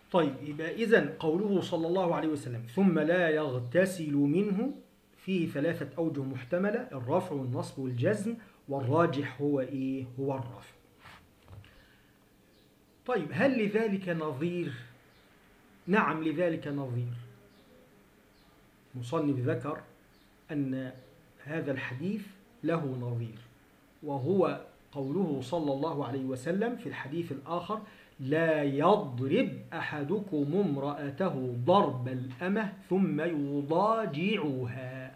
طيب يبقى إذا قوله صلى الله عليه وسلم ثم لا يغتسل منه فيه ثلاثة أوجه محتملة الرفع والنصب والجزم والراجح هو إيه؟ هو الرفع طيب هل لذلك نظير؟ نعم لذلك نظير مصنف ذكر أن هذا الحديث له نظير وهو قوله صلى الله عليه وسلم في الحديث الآخر لا يضرب أحدكم امرأته ضرب الأمة ثم يضاجعها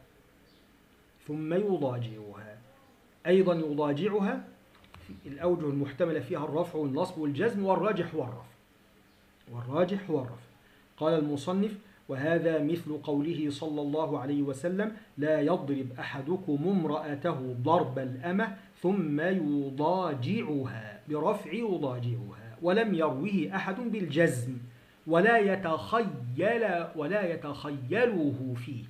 ثم يضاجعها أيضا يضاجعها الأوجه المحتملة فيها الرفع والنصب والجزم والراجح هو الرفع والراجح هو الرفع قال المصنف وهذا مثل قوله صلى الله عليه وسلم لا يضرب أحدكم امرأته ضرب الأمة ثم يضاجعها برفع يضاجعها ولم يروه أحد بالجزم ولا يتخيل ولا يتخيله فيه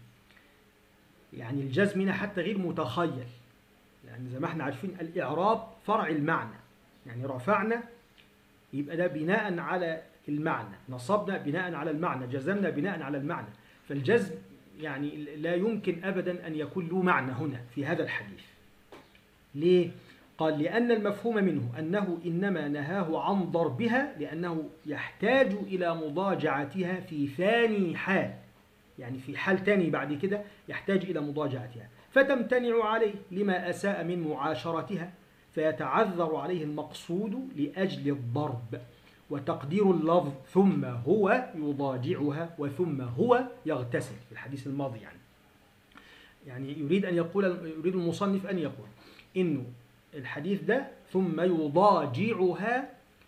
يعني الجزم هنا حتى غير متخيل يعني زي ما احنا عارفين الإعراب فرع المعنى يعني رفعنا يبقى ده بناء على المعنى نصبنا بناء على المعنى جزمنا بناء على المعنى فالجزم يعني لا يمكن أبدا أن يكون له معنى هنا في هذا الحديث ليه؟ قال لأن المفهوم منه أنه إنما نهاه عن ضربها لأنه يحتاج إلى مضاجعتها في ثاني حال يعني في حال تاني بعد كده يحتاج إلى مضاجعتها فتمتنع عليه لما أساء من معاشرتها فيتعذر عليه المقصود لأجل الضرب وتقدير اللفظ ثم هو يضاجعها وثم هو يغتسل في الحديث الماضي يعني يعني يريد أن يقول يريد المصنف أن يقول إنه الحديث ده ثم يضاجعها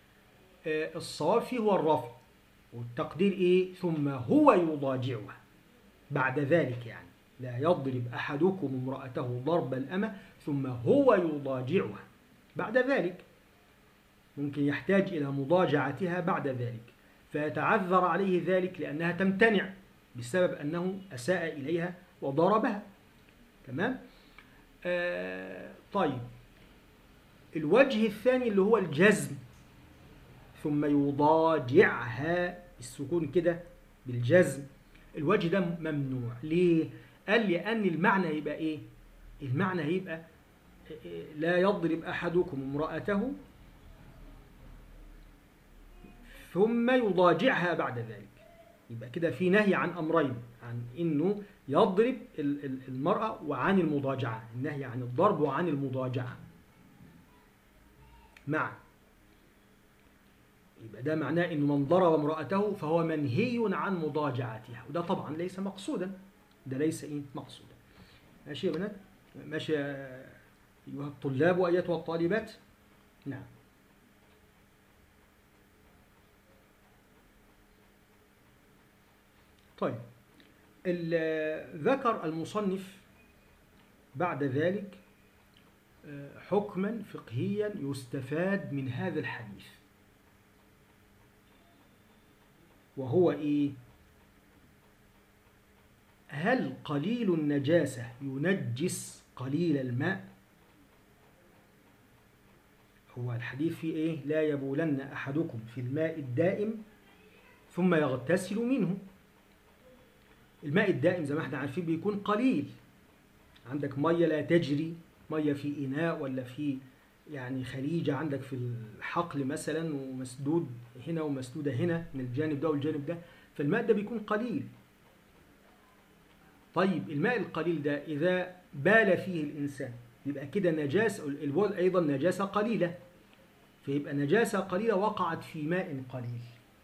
الصواب فيه هو الرفع والتقدير إيه ثم هو يضاجعها بعد ذلك يعني لا يضرب أحدكم امرأته ضرب الأمة ثم هو يضاجعها بعد ذلك ممكن يحتاج إلى مضاجعتها بعد ذلك فيتعذر عليه ذلك لأنها تمتنع بسبب أنه أساء إليها وضربها تمام؟ آه طيب الوجه الثاني اللي هو الجزم ثم يضاجعها السكون كده بالجزم الوجه ده ممنوع ليه؟ قال لأن المعنى هيبقى إيه؟ المعنى هيبقى لا يضرب أحدكم امرأته ثم يضاجعها بعد ذلك يبقى كده في نهي عن أمرين عن إنه يضرب المرأة وعن المضاجعة النهي عن الضرب وعن المضاجعة معا يبقى ده معناه إنه من ضرب امرأته فهو منهي عن مضاجعتها وده طبعا ليس مقصودا ده ليس إيه مقصودا ماشي يا بنات ماشي يا أيها الطلاب وأيتها الطالبات نعم طيب ذكر المصنف بعد ذلك حكما فقهيا يستفاد من هذا الحديث وهو ايه هل قليل النجاسة ينجس قليل الماء هو الحديث فيه ايه لا يبولن احدكم في الماء الدائم ثم يغتسل منه الماء الدائم زي ما احنا عارفين بيكون قليل عندك ميه لا تجري ميه في اناء ولا في يعني خليجه عندك في الحقل مثلا ومسدود هنا ومسدوده هنا من الجانب ده والجانب ده فالماء ده بيكون قليل طيب الماء القليل ده اذا بال فيه الانسان يبقى كده نجاسه البول ايضا نجاسه قليله فيبقى نجاسه قليله وقعت في ماء قليل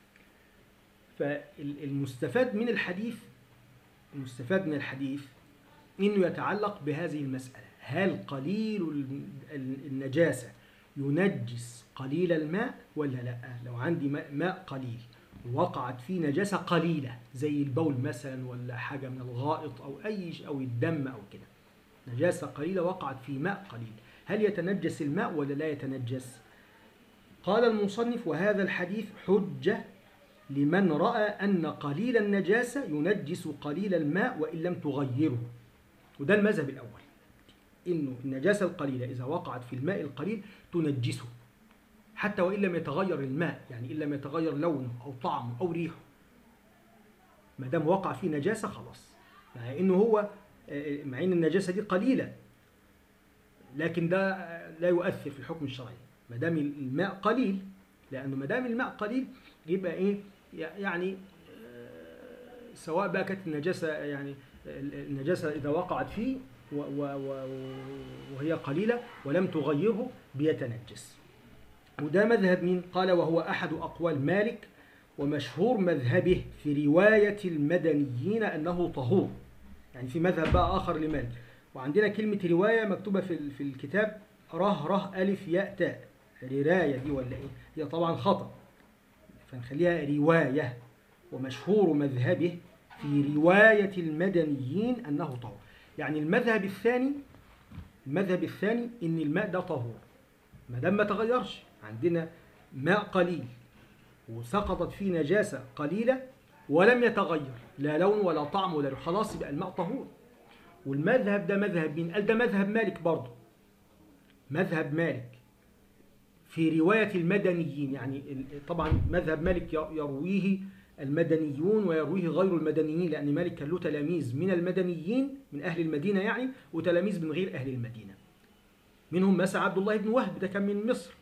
فالمستفاد من الحديث المستفاد من الحديث انه يتعلق بهذه المساله هل قليل النجاسه ينجس قليل الماء ولا لا لو عندي ماء قليل وقعت فيه نجاسه قليله زي البول مثلا ولا حاجه من الغائط او اي او الدم او كده نجاسه قليله وقعت في ماء قليل هل يتنجس الماء ولا لا يتنجس قال المصنف وهذا الحديث حجه لمن رأى أن قليل النجاسة ينجس قليل الماء وإن لم تغيره وده المذهب الأول إنه النجاسة القليلة إذا وقعت في الماء القليل تنجسه حتى وإن لم يتغير الماء يعني إن لم يتغير لونه أو طعمه أو ريحه ما دام وقع فيه نجاسة خلاص مع إنه هو مع إن النجاسة دي قليلة لكن ده لا يؤثر في الحكم الشرعي ما دام الماء قليل لأنه ما دام الماء قليل يبقى إيه يعني سواء بقى كانت النجاسة يعني النجاسة إذا وقعت فيه وهي قليلة ولم تغيره بيتنجس وده مذهب مين قال وهو أحد أقوال مالك ومشهور مذهبه في رواية المدنيين أنه طهور يعني في مذهب بقى آخر لمالك وعندنا كلمة رواية مكتوبة في في الكتاب ره ره ألف ياء تاء رراية دي ولا إيه هي طبعا خطأ فنخليها رواية ومشهور مذهبه في رواية المدنيين أنه طهور يعني المذهب الثاني المذهب الثاني إن الماء ده طهور ما دام ما تغيرش عندنا ماء قليل وسقطت فيه نجاسة قليلة ولم يتغير لا لون ولا طعم ولا ريح خلاص يبقى الماء طهور والمذهب ده مذهب مين؟ قال ده مذهب مالك برضه مذهب مالك في رواية المدنيين يعني طبعا مذهب مالك يرويه المدنيون ويرويه غير المدنيين لأن مالك كان له تلاميذ من المدنيين من أهل المدينة يعني وتلاميذ من غير أهل المدينة منهم مثلا عبد الله بن وهب ده كان من مصر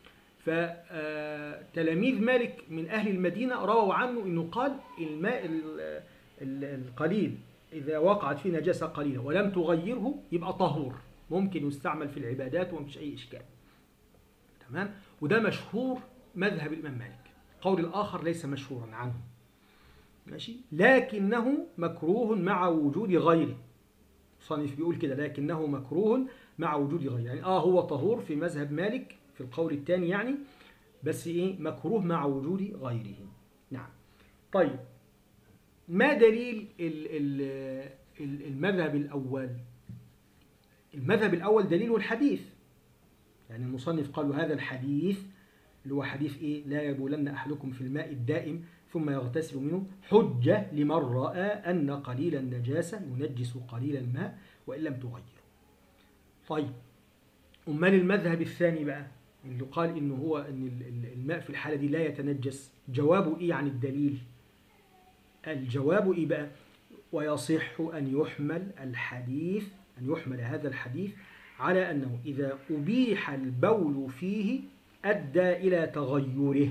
فتلاميذ مالك من أهل المدينة رووا عنه أنه قال الماء القليل إذا وقعت فيه نجاسة قليلة ولم تغيره يبقى طهور ممكن يستعمل في العبادات ومفيش أي إشكال تمام وده مشهور مذهب الإمام مالك قول الآخر ليس مشهورا عنه ماشي لكنه مكروه مع وجود غيره صنف بيقول كده لكنه مكروه مع وجود غيره يعني آه هو طهور في مذهب مالك في القول الثاني يعني بس إيه مكروه مع وجود غيره نعم طيب ما دليل المذهب الأول المذهب الأول دليله الحديث يعني المصنف قالوا هذا الحديث اللي هو حديث إيه لا يبولن أحدكم في الماء الدائم ثم يغتسل منه حجة لمن رأى أن قليل النجاسة ينجس قليل الماء وإن لم تغيره طيب أمال المذهب الثاني بقى اللي قال إنه هو أن الماء في الحالة دي لا يتنجس جوابه إيه عن الدليل الجواب إيه بقى ويصح أن يحمل الحديث أن يحمل هذا الحديث على أنه إذا أبيح البول فيه أدى إلى تغيره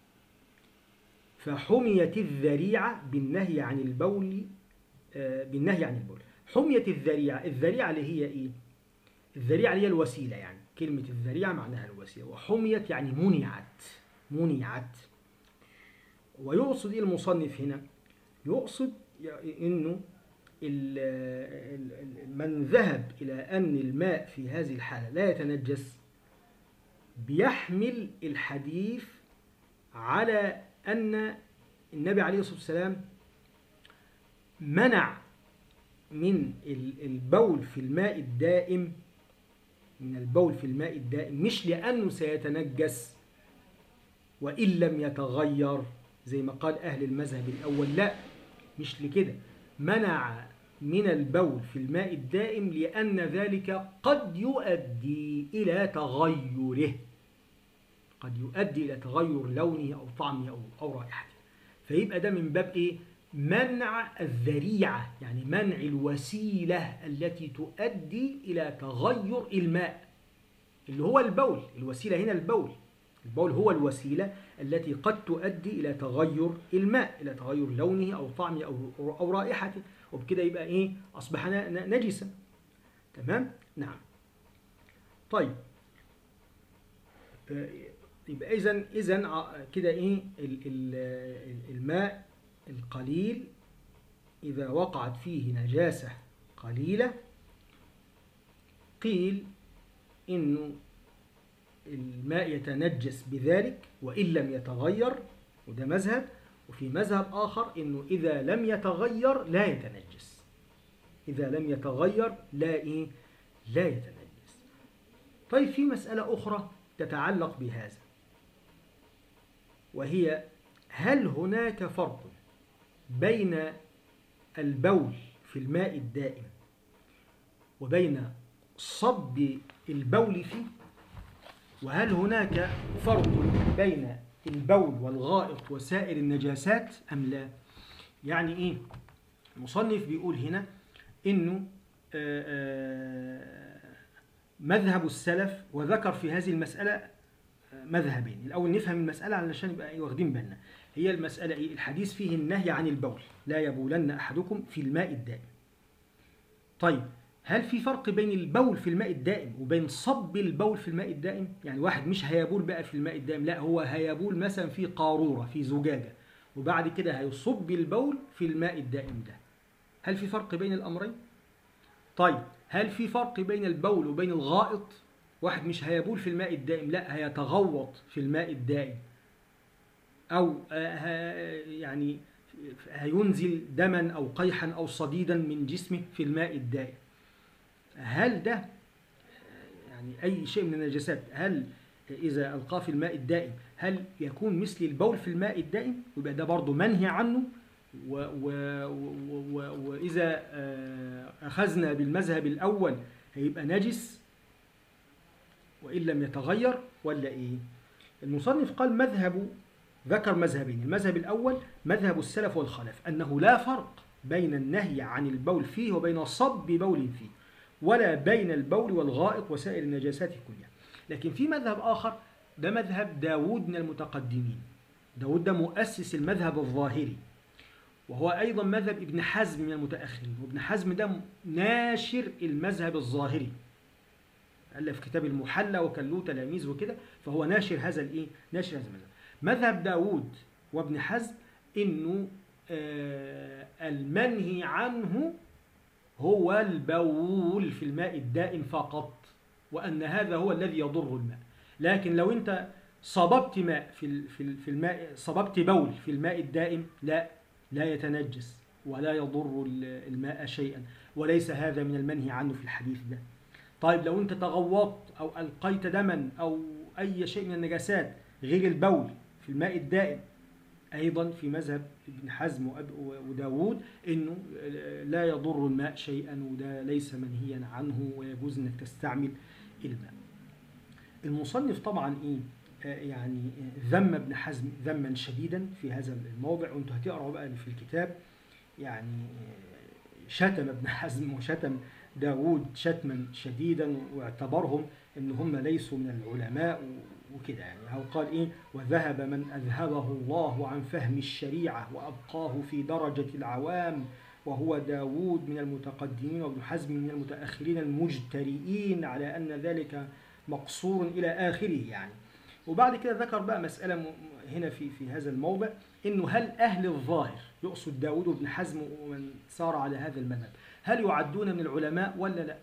فحميت الذريعة بالنهي عن البول بالنهي عن البول حميت الذريعة الذريعة اللي هي إيه الذريعة اللي هي الوسيلة يعني كلمة الذريعة معناها الوسيلة وحميت يعني منعت منعت ويقصد إيه المصنف هنا يقصد إنه من ذهب إلى أن الماء في هذه الحالة لا يتنجس بيحمل الحديث على أن النبي عليه الصلاة والسلام منع من البول في الماء الدائم من البول في الماء الدائم مش لأنه سيتنجس وإن لم يتغير زي ما قال أهل المذهب الأول لا مش لكده منع من البول في الماء الدائم لأن ذلك قد يؤدي إلى تغيره قد يؤدي إلى تغير لونه أو طعمه أو, أو رائحته فيبقى ده من باب إيه؟ منع الذريعة يعني منع الوسيلة التي تؤدي إلى تغير الماء اللي هو البول الوسيلة هنا البول البول هو الوسيلة التي قد تؤدي إلى تغير الماء إلى تغير لونه أو طعمه أو, أو رائحته وبكده يبقى إيه أصبح نجسا تمام نعم طيب يبقى إذا إذا كده إيه الماء القليل إذا وقعت فيه نجاسة قليلة قيل إنه الماء يتنجس بذلك وإن لم يتغير وده مذهب وفي مذهب آخر إنه إذا لم يتغير لا يتنجس إذا لم يتغير لا إيه لا يتنجس طيب في مسألة أخرى تتعلق بهذا وهي هل هناك فرق بين البول في الماء الدائم وبين صب البول فيه وهل هناك فرق بين البول والغائط وسائر النجاسات أم لا يعني إيه المصنف بيقول هنا إنه آه، آه، مذهب السلف وذكر في هذه المسألة آه، مذهبين الأول نفهم المسألة علشان يبقى إيه واخدين بالنا هي المسألة إيه الحديث فيه النهي عن البول لا يبولن أحدكم في الماء الدائم طيب هل في فرق بين البول في الماء الدائم وبين صب البول في الماء الدائم يعني واحد مش هيبول بقى في الماء الدائم لا هو هيبول مثلا في قارورة في زجاجة وبعد كده هيصب البول في الماء الدائم ده هل في فرق بين الأمرين طيب هل في فرق بين البول وبين الغائط واحد مش هيبول في الماء الدائم لا هيتغوط في الماء الدائم أو آه، ه- يعني هينزل دما أو قيحا أو صديدا من جسمه في الماء الدائم هل ده آه، يعني أي شيء من النجاسات هل إذا ألقاه في الماء الدائم هل يكون مثل البول في الماء الدائم ويبقى ده برضه منهي عنه و و و و وإذا آه، أخذنا بالمذهب الأول هيبقى نجس وإن لم يتغير ولا إيه المصنف قال مذهب ذكر مذهبين المذهب الأول مذهب السلف والخلف أنه لا فرق بين النهي عن البول فيه وبين صب بول فيه ولا بين البول والغائط وسائر النجاسات كلها لكن في مذهب آخر ده مذهب داود من المتقدمين داود ده مؤسس المذهب الظاهري وهو أيضا مذهب ابن حزم من المتأخرين وابن حزم ده ناشر المذهب الظاهري ألف كتاب المحلى وكان له تلاميذ وكده فهو ناشر هذا الإيه؟ ناشر هذا المذهب مذهب داود وابن حزم إنه آه المنهي عنه هو البول في الماء الدائم فقط وأن هذا هو الذي يضر الماء لكن لو أنت صببت ماء في ال- في ال- في الماء صببت بول في الماء الدائم لا لا يتنجس ولا يضر ال- الماء شيئا وليس هذا من المنهي عنه في الحديث ده طيب لو انت تغوطت او القيت دما او اي شيء من النجاسات غير البول في الماء الدائم ايضا في مذهب ابن حزم وأب- وداود انه لا يضر الماء شيئا وده ليس منهيا عنه ويجوز انك تستعمل الماء المصنف طبعا ايه آه، يعني آه، ذم ابن حزم ذما شديدا في هذا الموضع وانتوا هتقرأوا بقى في الكتاب يعني آه، شتم ابن حزم وشتم داود شتما شديدا واعتبرهم ان هم ليسوا من العلماء و- وكده يعني هو قال ايه وذهب من اذهبه الله عن فهم الشريعه وابقاه في درجه العوام وهو داود من المتقدمين وابن حزم من المتاخرين المجترئين على ان ذلك مقصور الى اخره يعني وبعد كده ذكر بقى مساله م- م- هنا في في هذا الموضع انه هل اهل الظاهر يقصد داود وابن حزم ومن سار على هذا المذهب هل يعدون من العلماء ولا لا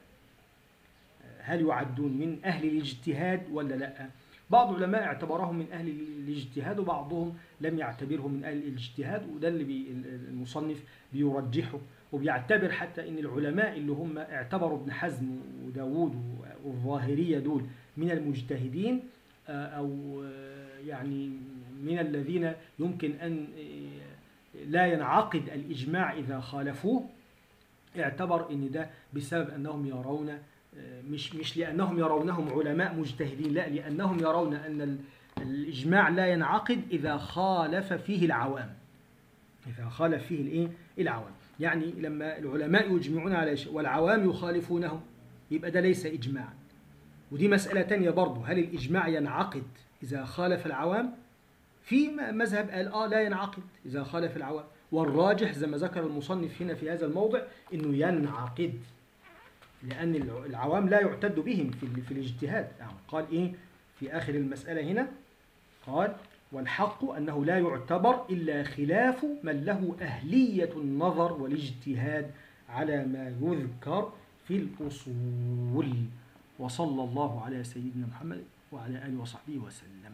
هل يعدون من أهل الاجتهاد ولا لا بعض العلماء اعتبرهم من أهل الاجتهاد وبعضهم لم يعتبرهم من أهل الاجتهاد وده اللي بي المصنف بيرجحه وبيعتبر حتى ان العلماء اللي هم اعتبروا ابن حزم وداود والظاهرية دول من المجتهدين آه، أو آه، يعني من الذين يمكن أن آه، لا ينعقد الإجماع إذا خالفوه اعتبر ان ده بسبب انهم يرون آه، مش مش لانهم يرونهم علماء مجتهدين لا لانهم يرون ان ال- الاجماع لا ينعقد اذا خالف فيه العوام اذا خالف فيه الايه العوام يعني لما العلماء يجمعون على شيء والعوام يخالفونه يبقى ده ليس اجماعا ودي مسألة تانية برضه هل الإجماع ينعقد إذا خالف العوام في م- مذهب قال آه لا ينعقد إذا خالف العوام والراجح زي ما ذكر المصنف هنا في هذا الموضع إنه ينعقد لأن الع- العوام لا يعتد بهم في, ال- في الاجتهاد يعني قال إيه في آخر المسألة هنا قال والحق أنه لا يعتبر إلا خلاف من له أهلية النظر والاجتهاد على ما يذكر في الأصول وصلى الله على سيدنا محمد وعلى آله وصحبه وسلم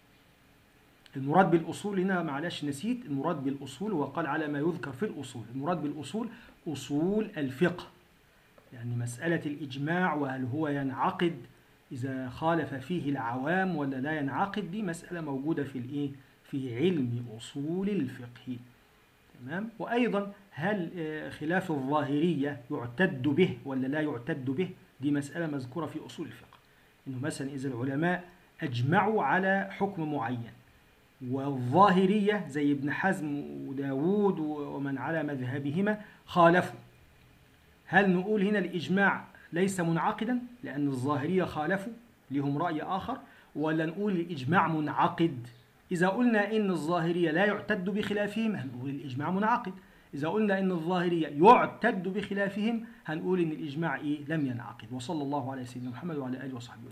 المراد بالأصول هنا معلش نسيت المراد بالأصول وقال على ما يذكر في الأصول المراد بالأصول أصول الفقه يعني مسألة الإجماع وهل هو ينعقد إذا خالف فيه العوام ولا لا ينعقد دي مسألة موجودة في الإيه؟ في علم أصول الفقه تمام وأيضا هل آه، خلاف الظاهرية يعتد به ولا لا يعتد به دي مسألة مذكورة في أصول الفقه إنه مثلا إذا العلماء أجمعوا على حكم معين والظاهرية زي ابن حزم وداود ومن على مذهبهما خالفوا هل نقول هنا الإجماع ليس منعقدا لأن الظاهرية خالفوا لهم رأي آخر ولا نقول الإجماع منعقد إذا قلنا إن الظاهرية لا يعتد بخلافهم هنقول الإجماع منعقد إذا قلنا إن الظاهرية يعتد بخلافهم هنقول إن الإجماع إيه لم ينعقد وصلى الله على سيدنا محمد وعلى آله وصحبه وسلم